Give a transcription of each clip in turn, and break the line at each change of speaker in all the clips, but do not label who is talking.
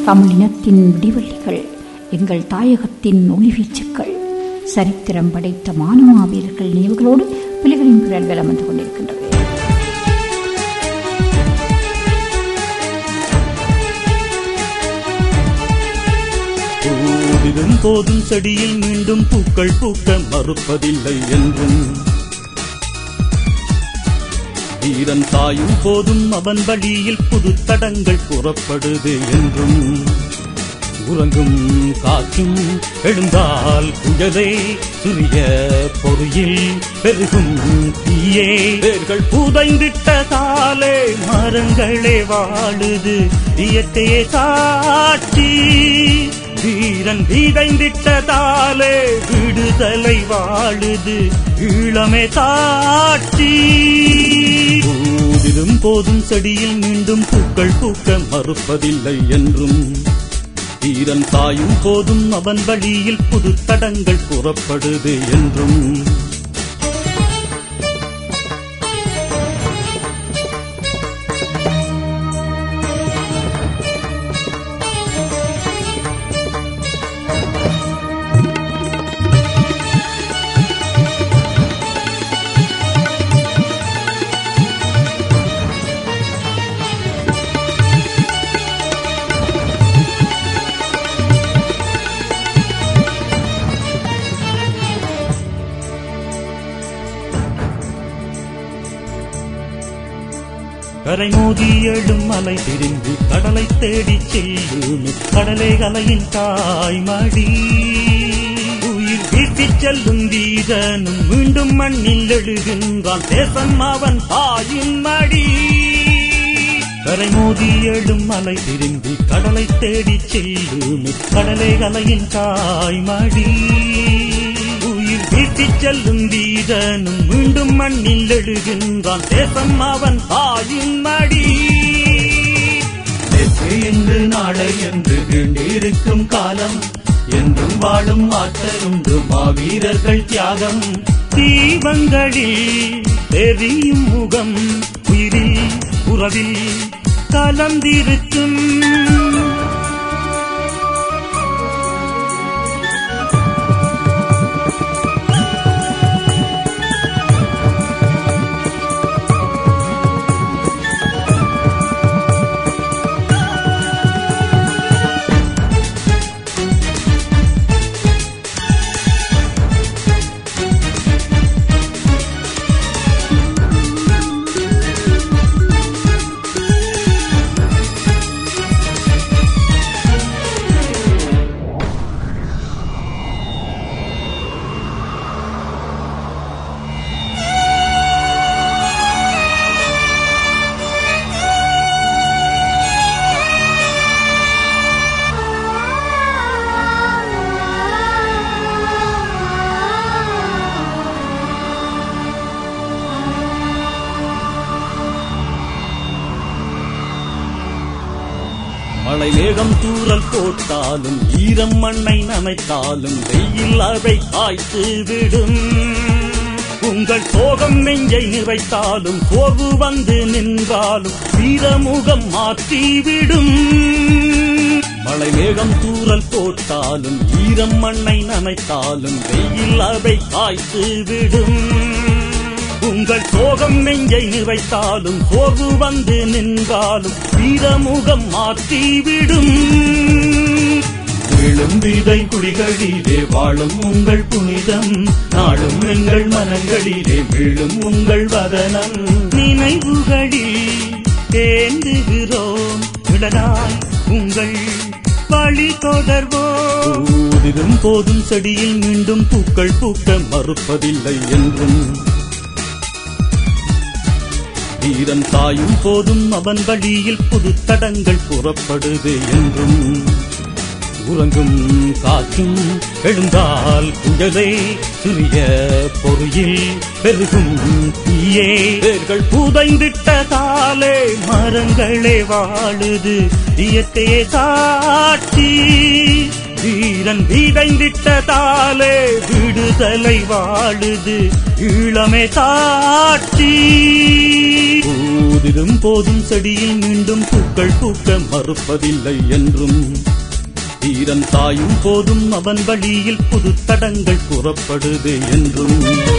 தமிழினத்தின் விடிவெள்ளிகள் எங்கள் தாயகத்தின் ஒளிவீச்சுக்கள் சரித்திரம் படைத்த மானமாவீரர்கள் நினைவுகளோடு புலிகளின் குரல் வலம் வந்து கொண்டிருக்கின்றது
பூவிடும் போதும் செடியில் மீண்டும் பூக்கள் பூக்க மறுப்பதில்லை என்றும் வீரன் தாயும் போதும் அவன் வழியில் புது தடங்கள் புறப்படுது என்றும் உறங்கும் காற்றும் எழுந்தால் புயலே சிறிய பொறியில் பெருகும் தீயே வேர்கள் புதைந்திட்டதாலே மரங்களே வாழுது இயற்கையே சாட்சி வீரன் வீதைந்திட்டதாலே விடுதலை வாழுது ஈழமே சாட்சி ஊதிரும் போதும் செடியில் மீண்டும் பூக்கள் பூக்க மறுப்பதில்லை என்றும் வீரன் தாயும் போதும் அவன் வழியில் புது தடங்கள் புறப்படுது என்றும் கரை மோதி எழும் மலை திரும்பி கடலை தேடி செல்லும் கடலை கலையின் தாய்மடி உயிர் வீட்டிச் செல்லும் வீரனும் மீண்டும் மண்ணில் எழுகின்றான் தேசம் அவன் தாயின் மடி கரை மோதி எழும் மலை திரும்பி கடலை தேடி செல்லும் கடலை கலையின் தாய்மடி உயிர் வீட்டிச் செல்லும் வீரனும் மீண்டும் மண்ணில் எழுகின்றான் தேசம் அவன் தாயின் மடி நேற்று என்று நாளை என்று வேண்டியிருக்கும் காலம் என்றும் வாழும் ஆற்றலுண்டு மாவீரர்கள் தியாகம் தீபங்களில் தெரியும் முகம் உயிரில் உறவில் கலந்திருக்கும் மழை மேகம் தூறல் போட்டாலும் ஈரம் மண்ணை நனைத்தாலும் வெயில் அதை காய்த்து விடும் உங்கள் சோகம் நெஞ்சை நிறைத்தாலும் சோர்வு வந்து நின்றாலும் வீரமுகம் மாற்றிவிடும் மழை மேகம் தூறல் போட்டாலும் ஈரம் மண்ணை நனைத்தாலும் வெயில் அதை காய்த்து விடும் உங்கள் சோகம் நெஞ்சை நிறைத்தாலும் சோர்வு வந்து நின்றாலும் வீரமுகம் மாற்றிவிடும் விழும் விதை குடிகளிலே வாழும் உங்கள் புனிதம் நாளும் எங்கள் மனங்களிலே விழும் உங்கள் வதனம் நினைவுகளில் ஏந்துகிறோம் விடலாய் உங்கள் வழி தொடர்வோம் ஊதிரும் போதும் செடியில் மீண்டும் பூக்கள் பூக்க மறுப்பதில்லை என்றும் வீரன் தாயும் போதும் அவன் வழியில் புது தடங்கள் புறப்படுது என்றும் உறங்கும் காற்றும் எழுந்தால் புயலே சிறிய பொறியில் பெருகும் தீயே வேர்கள் புதைந்திட்டதாலே மரங்களே வாழுது இயற்கையே சாட்சி வீரன் வீதைந்திட்டதாலே விடுதலை வாழுது ஈழமே சாட்சி உதிரும் போதும் செடியில் மீண்டும் பூக்கள் பூக்க மறுப்பதில்லை என்றும் தீரன் தாயும் போதும் அவன் வழியில் புது தடங்கள் புறப்படுது என்றும்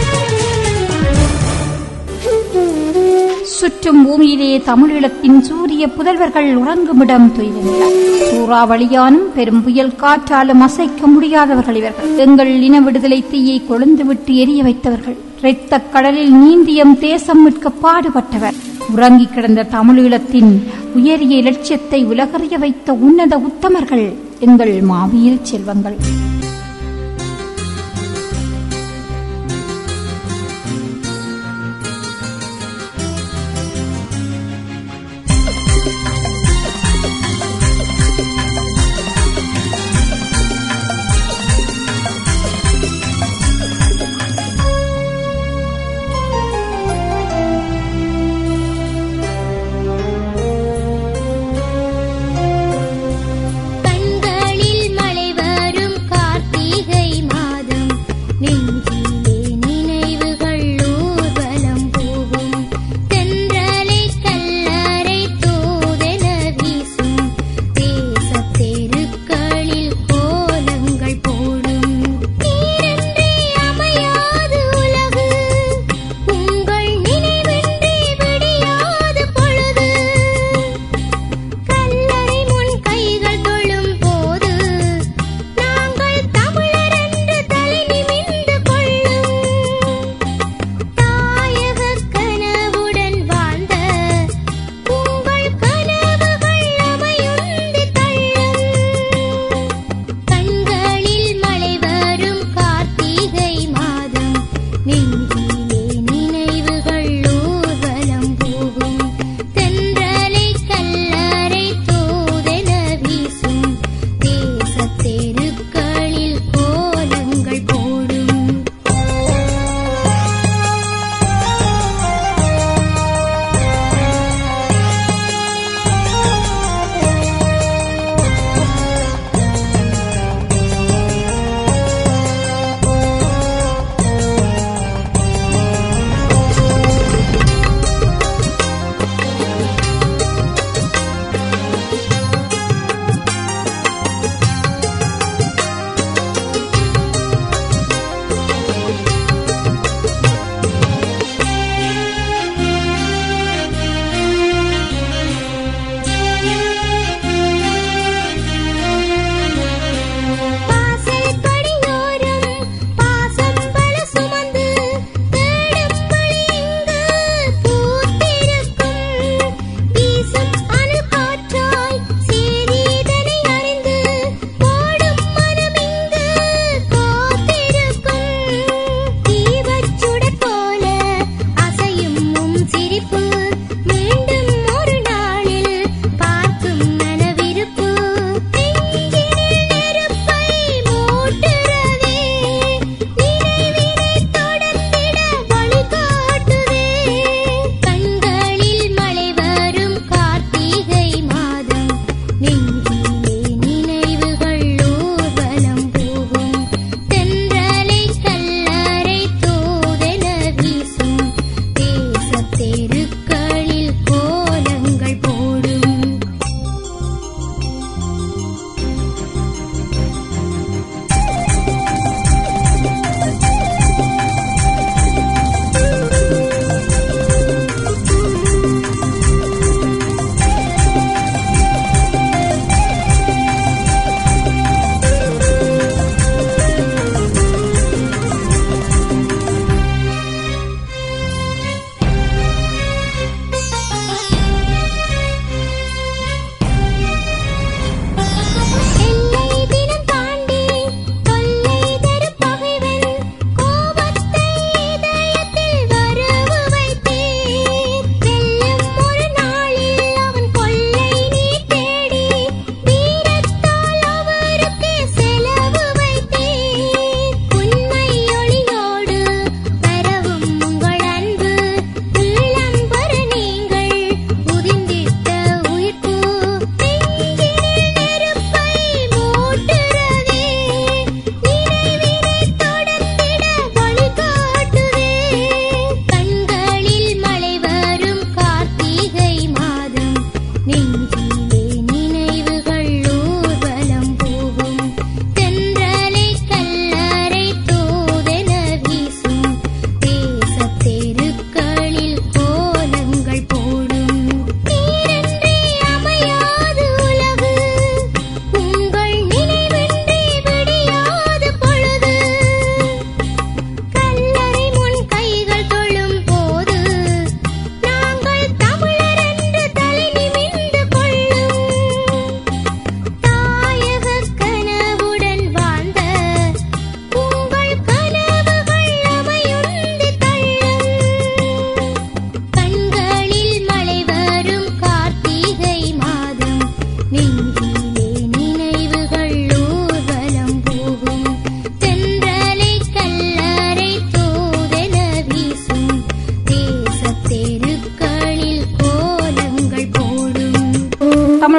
சுற்றும் பூமியிலே தமிழீழத்தின் சூரிய புதல்வர்கள் உறங்குமிடம் துயிலுகிறார் சூறாவளியானும் பெரும் புயல் காற்றாலும் அசைக்க முடியாதவர்கள் இவர்கள் எங்கள் இன விடுதலை தீயை கொழுந்துவிட்டு எரிய வைத்தவர்கள் இரத்தக் கடலில் நீந்தியம் தேசம் மீட்க பாடுபட்டவர் உறங்கிக் கிடந்த தமிழீழத்தின் உயரிய இலட்சியத்தை உலகறிய வைத்த உன்னத உத்தமர்கள் எங்கள் மாவீர செல்வங்கள்
கண்களில் மழை வரும் கார்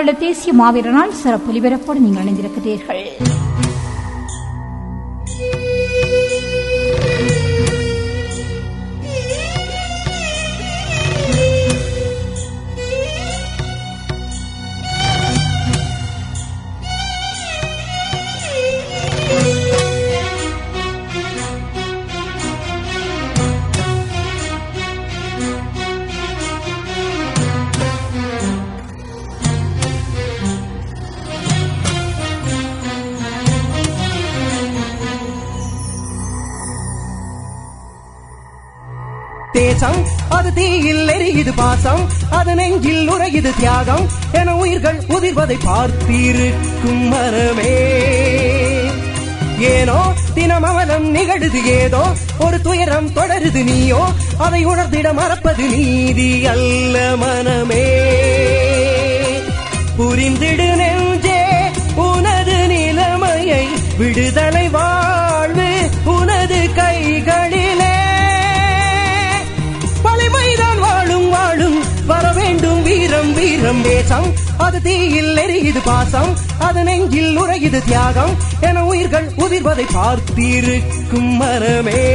வருட தேசிய மாவீர நாள் சிறப்பு ஒலிபரப்போடு நீங்கள் இணைந்திருக்கிறீர்கள்
தேசம் அது தீயில் எரியுது பாசம் அது நெஞ்சில் உரையுது தியாகம் என உயிர்கள் உதிர்வதை பார்த்திருக்கும் மரமே ஏனோ தினம் அவலம் நிகழுது ஏதோ ஒரு துயரம் தொடருது நீயோ அதை உணர்ந்திட மறப்பது நீதி அல்ல மனமே புரிந்திடு நெஞ்சே உனது நிலைமையை விடுதலை வாழ்வு உனது கைகளிலே பழிமைதான் வாழும் வாழும் வர வேண்டும் வீரம் வீரம் தேசம் அது தீயில் எரியுது பாசம் அது நெஞ்சில் உரையுது தியாகம் என உயிர்கள் உதிர்வதை பார்த்திருக்கும் மரமே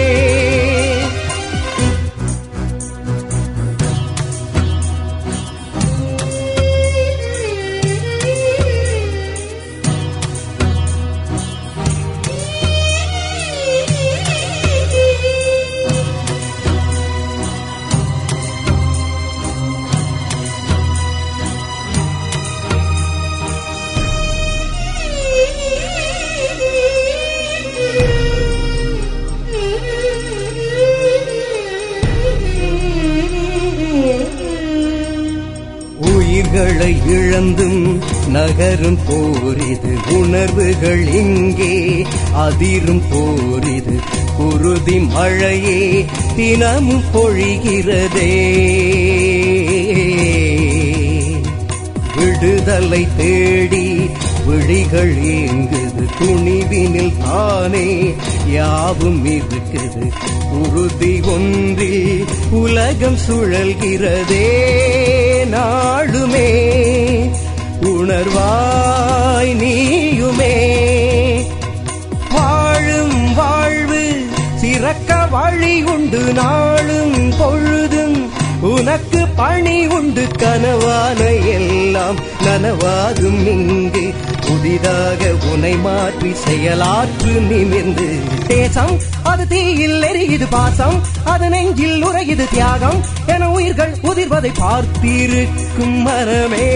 உயிர்களை இழந்தும் நகரும் போரிது உணர்வுகள் இங்கே அதிரும் போரிது குருதி மழையே தினமும் பொழிகிறதே விடுதலை தேடி விழிகள் ஏங்குது துணிவினில் தானே யாவும் இருக்குது உறுதி ஒன்றில் உலகம் சுழல்கிறதே நாளுமே உணர்வாய் நீயுமே வாழும் வாழ்வு சிறக்க வழி உண்டு நாளும் பொழுதும் உனக்கு பணி உண்டு கனவான எல்லாம் நனவாகும் இங்கு புதிதாக உனை மாற்றி செயலாற்று நிமிர்ந்து தேசம் அது தீயில் எரியுது பாசம் அது நெஞ்சில் உரையுது தியாகம் என உயிர்கள் உதிர்வதை பார்த்திருக்கும் மரமே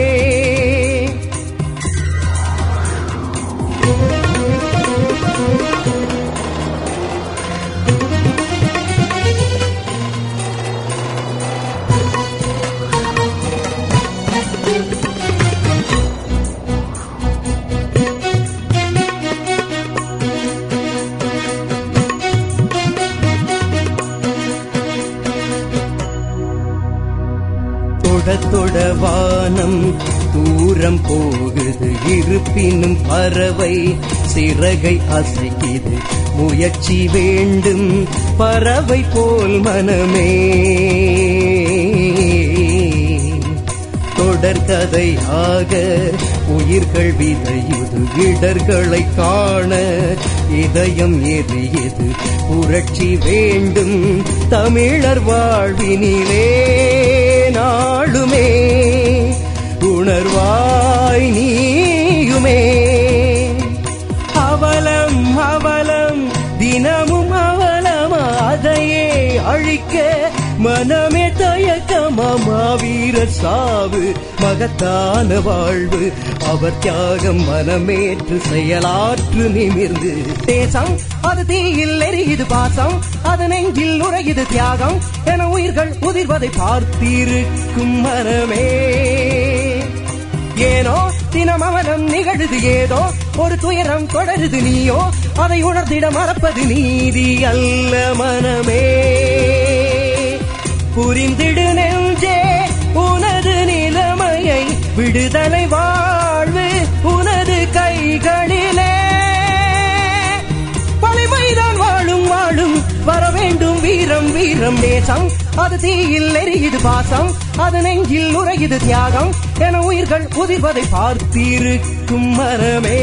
தொட தொட வானம் தூரம் போகுது இருப்பினும் பறவை சிறகை அசைக்குது முயற்சி வேண்டும் பறவை போல் மனமே தொடர்கதையாக உயிர்கள் விதையுது இடர்களை காண இதயம் எரியது புரட்சி வேண்டும் தமிழர் வாழ்வினிலே நாளுமே உணர்வாய் நீயுமே அவலம் அவலம் தினமும் அவலமா அதையே அழிக்க மனமே தயக்கமா மாவீரர் சாவு மகத்தான வாழ்வு அவர் தியாகம் மனமேற்று செயலாற்று நிமிர்ந்து தேசம் அது தீயில் எரியுது பாசம் அது நெஞ்சில் உரையுது தியாகம் என உயிர்கள் உதிர்வதை பார்த்திருக்கும் மனமே ஏனோ தினம் அவலம் நிகழுது ஏதோ ஒரு துயரம் தொடருது நீயோ அதை உணர்ந்திட மறப்பது நீதி அல்ல மனமே புரிந்திடு நெஞ்சே உனது நிலைமையை விடுதலை வாழ்வு உனது கைகளிலே பழிமைதான் வாழும் வாழும் வாழும் வர வேண்டும் வீரம் வீரம் நேசம் அது தீயில் எரியுது பாசம் அது நெஞ்சில் உரையுது தியாகம் என உயிர்கள் உதிர்வதை பார்த்திருக்கும் மரமே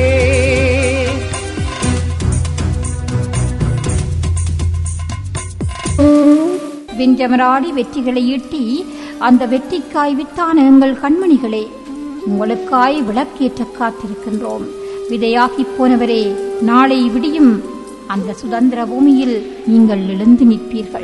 வெஞ்சமராடி வெற்றிகளை ஈட்டி அந்த வெற்றிக்காய் வித்தான எங்கள் கண்மணிகளே உங்களுக்காய் விளக்கேற்ற காத்திருக்கின்றோம் விதையாகிப் போனவரே நாளை விடியும் அந்த சுதந்திர பூமியில் நீங்கள் எழுந்து நிற்பீர்கள்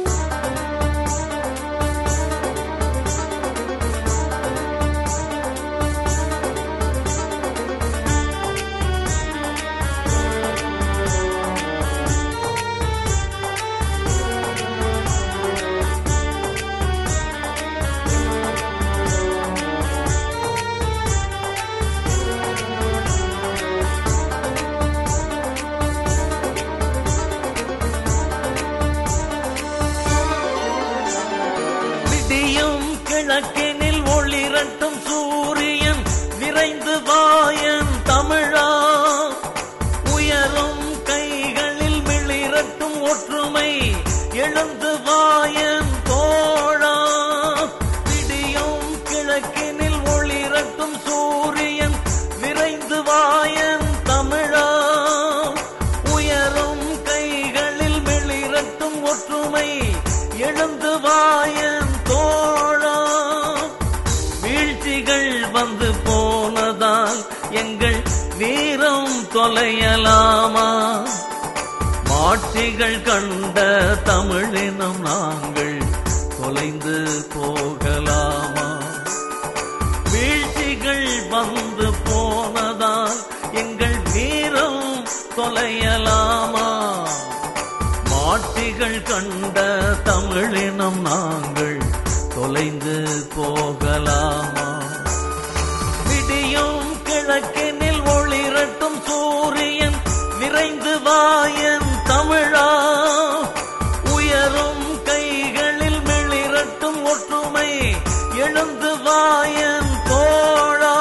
விடியும் கிழக்கினில் ஒளிரட்டும் சூரியன் விரைந்து வாயன் தமிழா உயரும் கைகளில் மிளிரட்டும் ஒற்றுமை எழுந்து வாயன் தோழா விடியும் கிழக்கினில் ஒளிரட்டும் சூரியன் விரைந்து வாயன் தமிழா உயரும் கைகளில் மிளிரட்டும் ஒற்றுமை எழுந்து வாயன் தோழா வீழ்ச்சிகள் வந்து போனதால் எங்கள் வீரம் தொலையலாமா மாட்சிகள் கண்ட தமிழினம் நாங்கள் தொலைந்து போகலாமா வீழ்ச்சிகள் வந்து போனதால் எங்கள் வீரம் தொலையலாமா மாட்டிகள் கண்ட தமிழினம் நாங்கள் தொலைந்து போகலாமா விடியும் கிழக்கினில் ஒளிரட்டும் சூரியன் விரைந்து வாயன் தமிழா உயரும் கைகளில் மிளிரட்டும் ஒற்றுமை எழுந்து வாயன் தோழா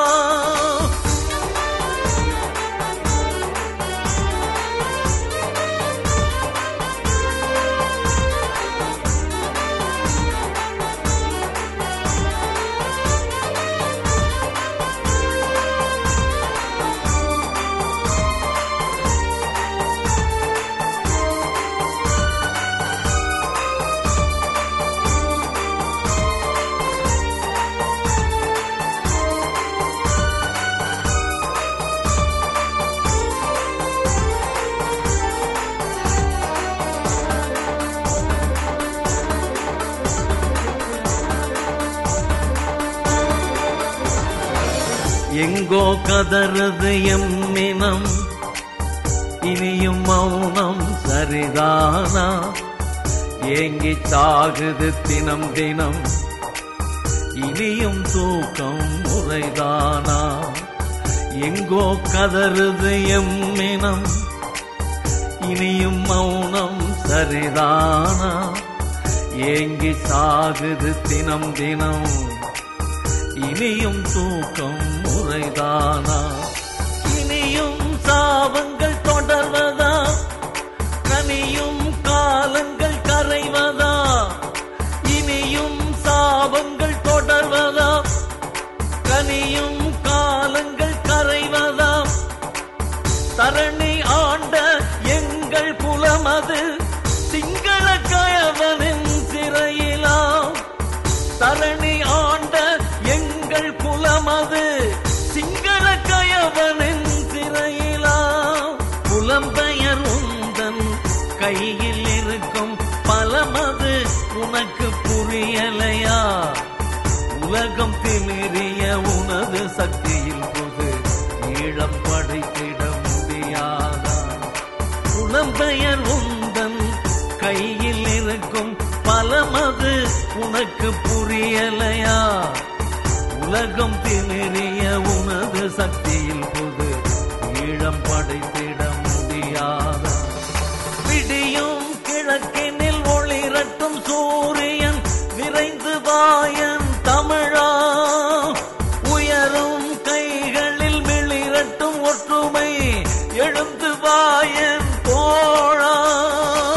எங்கோ கதறது எம்மினம் இனியும் மௌனம் சரிதானா ஏங்கி சாகுது தினம் தினம் இனியும் தூக்கம் முறைதானா எங்கோ கதறுது எம்மினம் இனியும் மௌனம் சரிதானா ஏங்கி சாகுது தினம் தினம் இனியும் தூக்கம் முறைதானா இனியும் சாபங்கள் தொடர்வதா கனியும் காலங்கள் கரைவதா இனியும் சாபங்கள் தொடர்வதா கனியும் காலங்கள் கரைவதா தரணி ஆண்ட எங்கள் குலமது சிங்கள கயவனின் சிறையிலாம் தரணி ஆண்ட எங்கள் குலமது சிங்கள கயவனின் சிறையிலாம் புலம்பெயர் உந்தன் கையில் இருக்கும் பலமது உனக்கு புரியலையா உலகம் திமிரிய உனது சக்தியில் புது ஈழம் படைத்திட முடியாதா புலம்பெயர் உந்தன் கையில் இருக்கும் பலமது உனக்கு புரியலையா உலகம் திமிரிய உனது சக்தியில் புது ஈழம் படைத்திட முடியாதா விடியும் கிழக்கினில் ஒளிரட்டும் சூரியன் விரைந்து வாயன் தமிழா உயரும் கைகளில் மிளிரட்டும் ஒற்றுமை எழுந்து வாயன் தோழா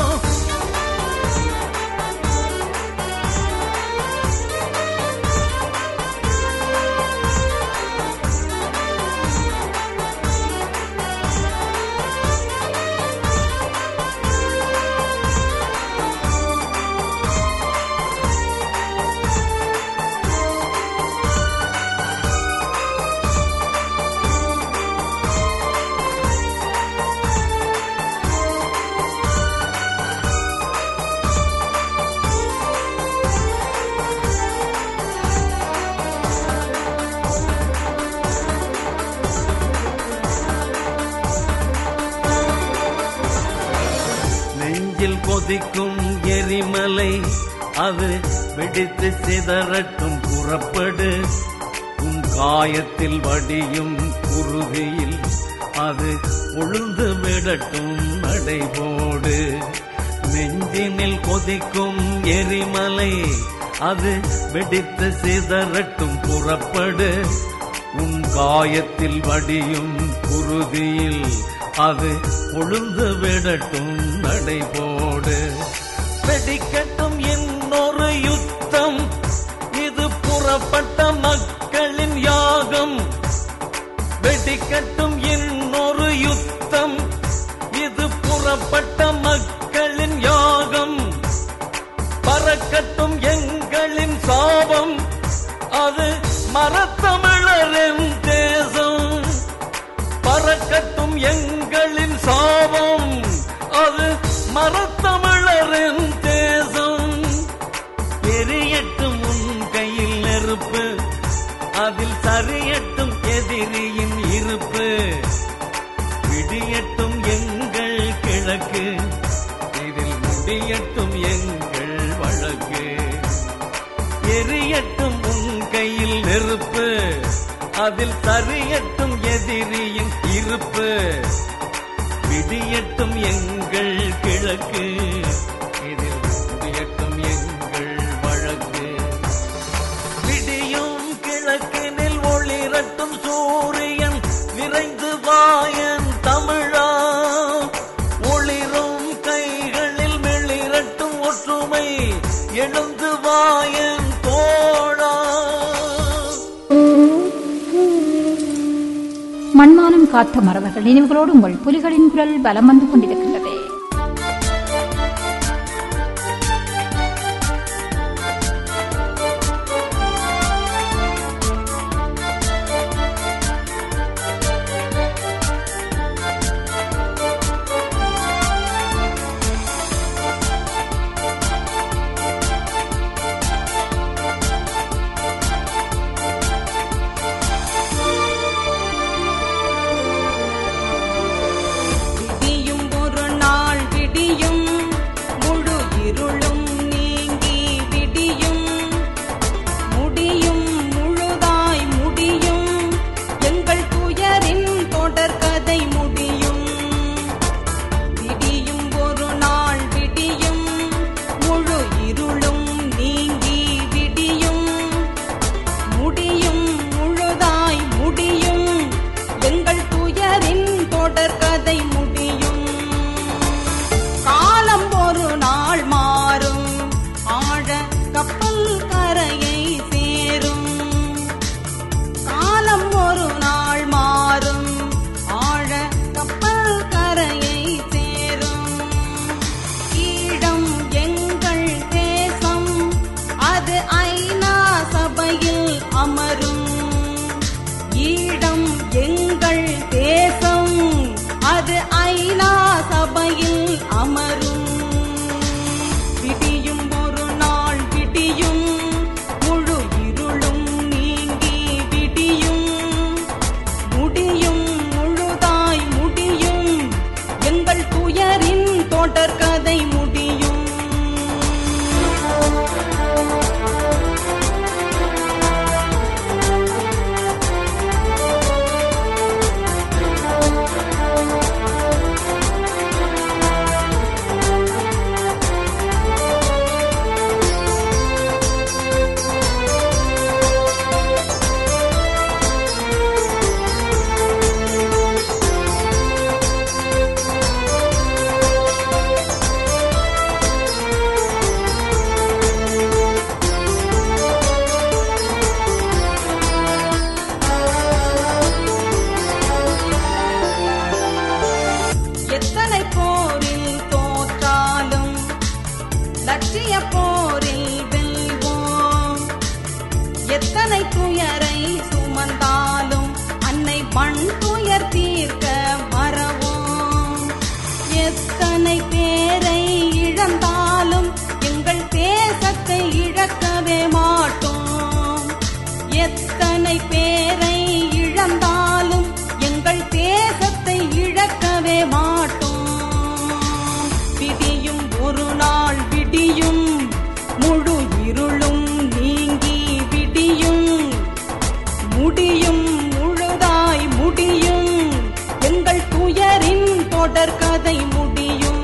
கொதிக்கும் எரிமலை அது வெடித்து சிதறட்டும் புறப்படு உன் காயத்தில் வடியும் குருதியில் அது உளுந்து விடட்டும் நடைபோடு நெஞ்சினில் கொதிக்கும் எரிமலை அது வெடித்து சிதறட்டும் புறப்படு உன் காயத்தில் வடியும் குருதியில் அது உளுந்து விடட்டும் நடைபோடு வெடிக்கட்டும் இன்னொரு யுத்தம் இது புறப்பட்ட மக்களின் யாகம் வெடிக்கட்டும் இன்னொரு யுத்தம் இது புறப்பட்ட மக்களின் யாகம் பறக்கட்டும் எங்களின் சாபம் அது மரத்தமிழரின் தேசம் பறக்கட்டும் எங்களின் சாபம் அது மரத்தமிழரின் தேசம் எரியட்டும் உன் கையில் நெருப்பு அதில் சரியட்டும் எதிரியின் இருப்பு விடியட்டும் எங்கள் கிழக்கு இதில் முடியட்டும் எங்கள் வழக்கு எரியட்டும் உன் கையில் நெருப்பு அதில் சரியட்டும் எதிரியின் இருப்பு விடியட்டும் எங்கள் கிழக்கு இதில் முடியட்டும் எங்கள் வழக்கு விடியும் கிழக்கினில் ஒளிரட்டும் சூரியன் நிறைந்து வாயன் தமிழா ஒளிரும் கைகளில் மெளிரட்டும் ஒற்றுமை எழுந்து வாயன் தோழா
மண்மானம் காத்த மறவர்கள் நினைவுகளோடு உங்கள் புலிகளின் குரல் பலம் வந்து கொண்டிருக்கின்றது
விடியும் ஒரு நாள் விடியும் முழு இருளும் நீங்கி விடியும் முடியும் முழுதாய் முடியும் எங்கள் துயரின் தொடர்கதை முடியும் விடியும் ஒரு நாள் விடியும் முழு இருளும் நீங்கி விடியும் முடியும் முழுதாய் முடியும் எங்கள் துயரின் தொடர்கதை முடியும் காலம் ஒரு நாள் மாறும் ஆழ கப்பல் கரையை சேரும் காலம் ஒரு நாள் மாறும் ஆழ கப்பல் கரையை சேரும் ஈழம் எங்கள் தேசம் அது ஐநா சபையில் அமரும் ஈழம் எங்கள் தேசம் அது ஐநா சபையில் அமரும் விடியும் ஒரு நாள் விடியும் முழு இருளும் நீங்கி விடியும் முடியும் முழுதாய் முடியும் எங்கள் துயரின் தொடர்கதை முடியும் எத்தனை போரில் தோற்றாலும் லட்சிய போரில் வெல்வோம் எத்தனை துயரை சுமந்தாலும் அன்னை மண் துயர் தீர்க்க மறவோம் எத்தனை பேரை இழந்தாலும் எங்கள் தேசத்தை இழக்கவே மாட்டோம் எத்தனை பேரை இழந்தாலும் எங்கள் தேசத்தை இழக்கவே மாட்டோம் விதியும் ஒரு தொடர் கதை முடியும்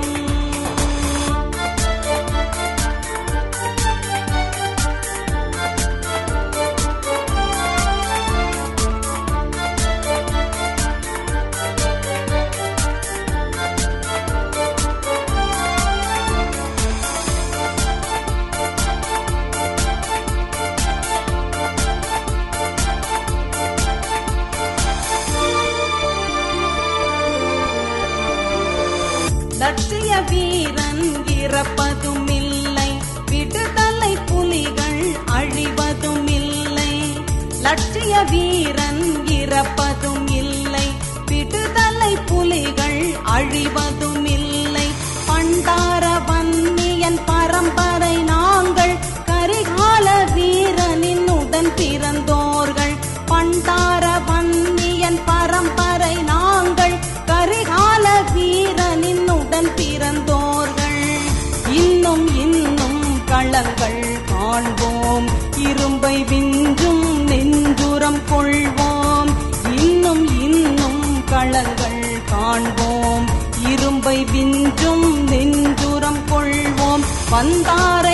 லட்சிய வீரன் இறப்பதும் இல்லை விடுதலை புலிகள் அழிவதும் இல்லை லட்சிய வீரன் இறப்பதும் இல்லை விடுதலை புலிகள் அழிவதும் இல்லை பண்டார வன்னியன் பரம்பரை நாங்கள் கரிகால வீரனின் உடன் பிறந்தோர்கள் பண்டார வன்னியன் பரம்பரை நாங்கள் கரிகால வீரனின் உடன் பிறந்தோர்கள் இன்னும் இன்னும் களங்கள் காண்போம் இரும்பை விஞ்சும் நெஞ்சுரம் கொள்வோம் இன்னும் இன்னும் களங்கள் காண்போம் இரும்பை விஞ்சும் நெஞ்சுரம் கொள்வோம் வந்தாரை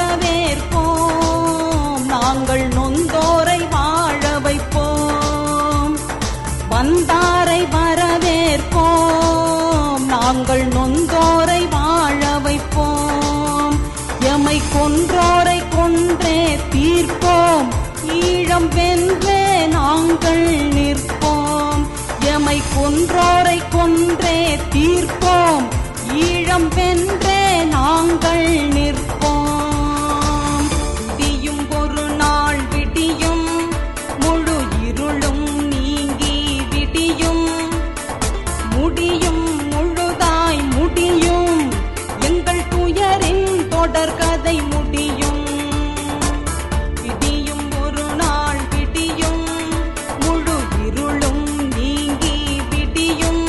வரவேற்போம் நாங்கள் நொந்தோரை வாழ வைப்போம் வந்தாரை வரவேற்போம் நாங்கள் நொந்தோரை வாழ வைப்போம் எமை கொன்றோரை கொன்றே தீர்ப்போம் ஈழம் வென்றே நாங்கள் நிற்போம் எமை கொன்றோரை கொன்றே தீர்ப்போம் ஈழம் வென்றே நாங்கள் நிற்போம் விடியும் ஒரு நாள் விடியும் முழு இருளும் நீங்கி விடியும் முடியும் முழுதாய் முடியும் எங்கள் துயரின் தொடர்கதை முடியும் விடியும் ஒரு நாள் விடியும் முழு இருளும் நீங்கி விடியும்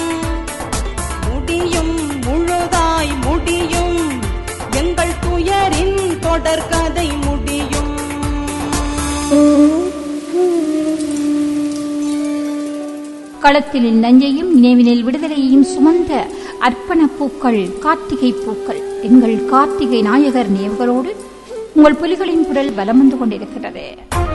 முடியும் முழுதாய் முடியும் எங்கள் துயரின் தொடர்கதை முடியும்
களத்தில் நஞ்சையும் நினைவினில் விடுதலையையும் சுமந்த அர்ப்பண பூக்கள் கார்த்திகை பூக்கள் எங்கள் கார்த்திகை நாயகர் நினைவுகளோடு உங்கள் புலிகளின் குரல் வலம் வந்து கொண்டிருக்கிறது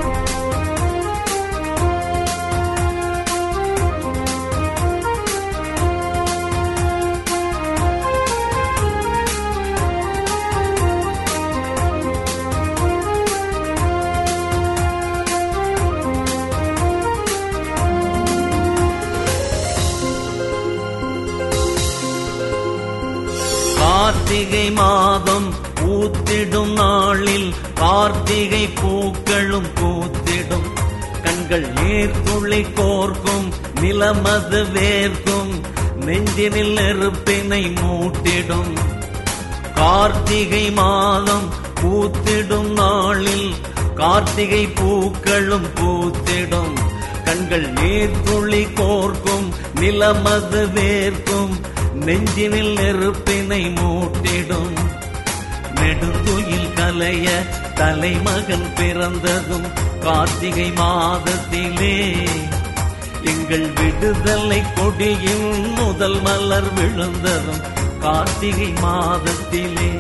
கார்த்திகை மாதம் பூத்திடும் நாளில் கார்த்திகை பூக்களும் பூத்திடும் கண்கள் நீர்த்துளி கோர்க்கும் நிலமது வேர்க்கும் நெஞ்சினில் நெருப்பினை மூட்டிடும் கார்த்திகை மாதம் பூத்திடும் நாளில் கார்த்திகை பூக்களும் பூத்திடும் கண்கள் நீர்த்துளி கோர்க்கும் நிலமது வேர்க்கும் நெஞ்சினில் நெருப்பினை மூட்டிடும் நெடுந்துயில் கலைய தலைமகன் பிறந்ததும் கார்த்திகை மாதத்திலே எங்கள் விடுதலை கொடியின் முதல் மலர் விழுந்ததும் கார்த்திகை மாதத்திலே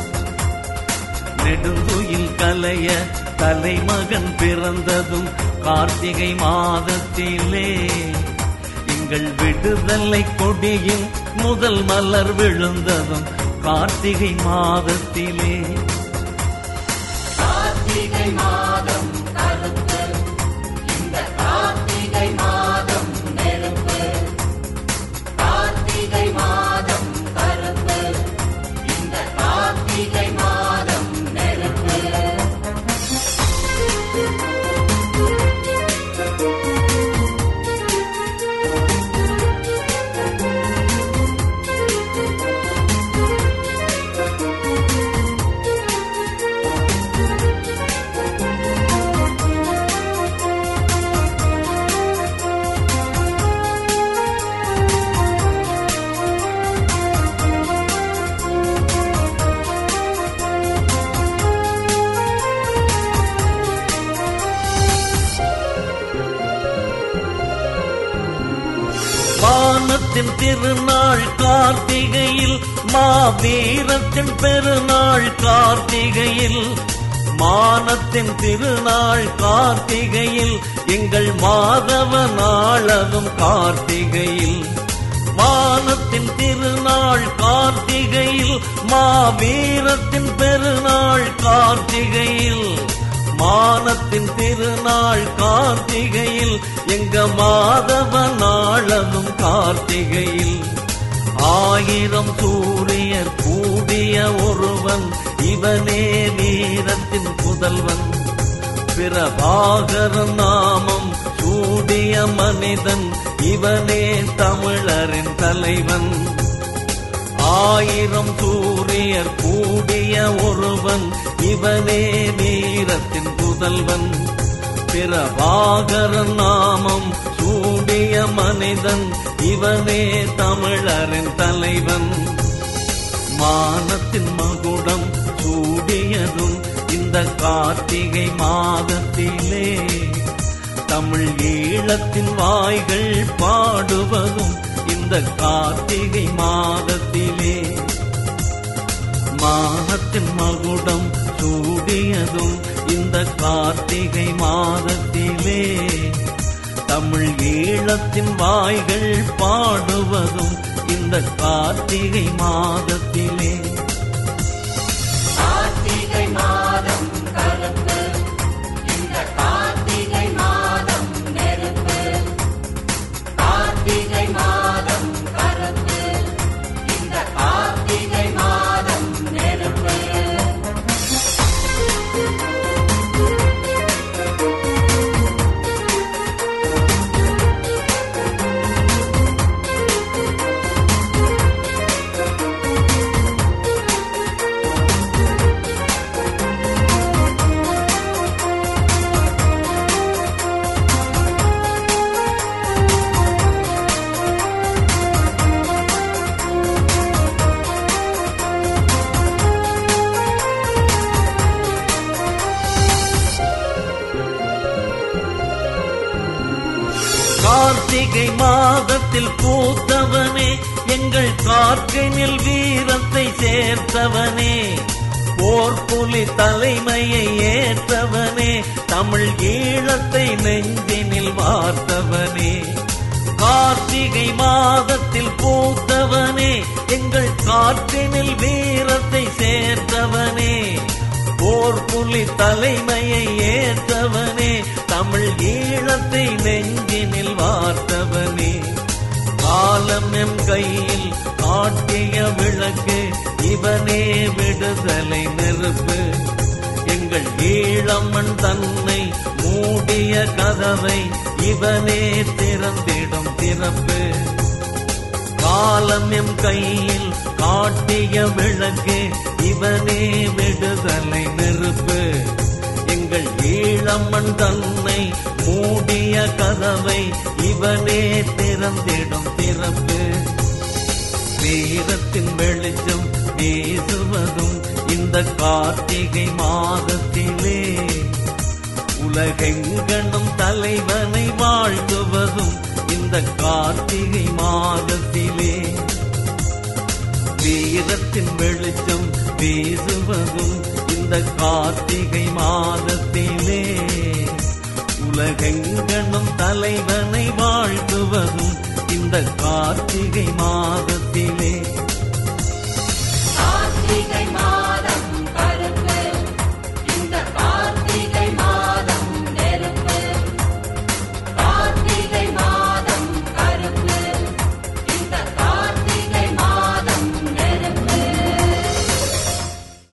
நெடுந்துயில் கலைய தலைமகன் பிறந்ததும் கார்த்திகை மாதத்திலே எங்கள் விடுதலை கொடியின் முதல் மலர் விழுந்ததும் கார்த்திகை மாதத்திலே வானத்தின் திருநாள் கார்த்திகையில் மாவீரத்தின் பெருநாள் கார்த்திகையில் மானத்தின் திருநாள் கார்த்திகையில் எங்கள் மாதவ நாளதும் கார்த்திகையில் வானத்தின் திருநாள் கார்த்திகையில் மாவீரத்தின் பெருநாள் கார்த்திகையில் மானத்தின் திருநாள் கார்த்திகையில் எங்க மாதவ நாளதும் கார்த்திகையில் ஆயிரம் சூரியர் கூடிய ஒருவன் இவனே வீரத்தின் புதல்வன் பிரபாகரன் நாமம் சூடிய மனிதன் இவனே தமிழரின் தலைவன் ஆயிரம் சூரியர் கூடிய ஒருவன் இவனே வீரத்தின் புதல்வன் பிரபாகரன் நாமம் சூடிய மனிதன் இவனே தமிழரின் தலைவன் மானத்தின் மகுடம் சூடியதும் இந்த கார்த்திகை மாதத்திலே தமிழ் ஈழத்தின் வாய்கள் பாடுவதும் இந்த கார்த்திகை மாதத்திலே மானத்தின் மகுடம் சூடியதும் இந்த கார்த்திகை மாதத்திலே தமிழ் ஈழத்தின் வாய்கள் பாடுவதும் இந்த கார்த்திகை மாதத்திலே கார்த்திகை மாதத்தில் பூத்தவனே எங்கள் காற்றினில் வீரத்தை சேர்த்தவனே போர்ப்புலி தலைமையை ஏற்றவனே தமிழ் ஈழத்தை நெஞ்சினில் வார்த்தவனே கார்த்திகை மாதத்தில் பூத்தவனே எங்கள் காற்றினில் வீரத்தை சேர்த்தவனே போர்ப்புலி தலைமையை ஏற்றவனே தமிழ் ஈழத்தை நெஞ்சினில் வார்த்தவனே காலம் எம் கையில் காட்டிய விளக்கு இவனே விடுதலை நெருப்பு எங்கள் ஈழம்மன் தன்னை மூடிய கதவை இவனே திறந்திடும் திறப்பு காலம் எம் கையில் காட்டிய விளக்கு இவனே விடுதலை நெருப்பு எங்கள் ஈழம்மன் தன்னை மூடிய கதவை இவனே திறந்திடும் திறப்பு வீரத்தின் வெளிச்சம் வீசுவதும் இந்த கார்த்திகை மாதத்திலே உலகெங்கனும் தலைவனை வாழ்த்துவதும் இந்த கார்த்திகை மாதத்திலே வீரத்தின் வெளிச்சம் வீசுவதும் இந்த கார்த்திகை மாதத்திலே உலகெங்கனும் தலைவனை வாழ்த்துவதும் இந்த கார்த்திகை மாதத்திலே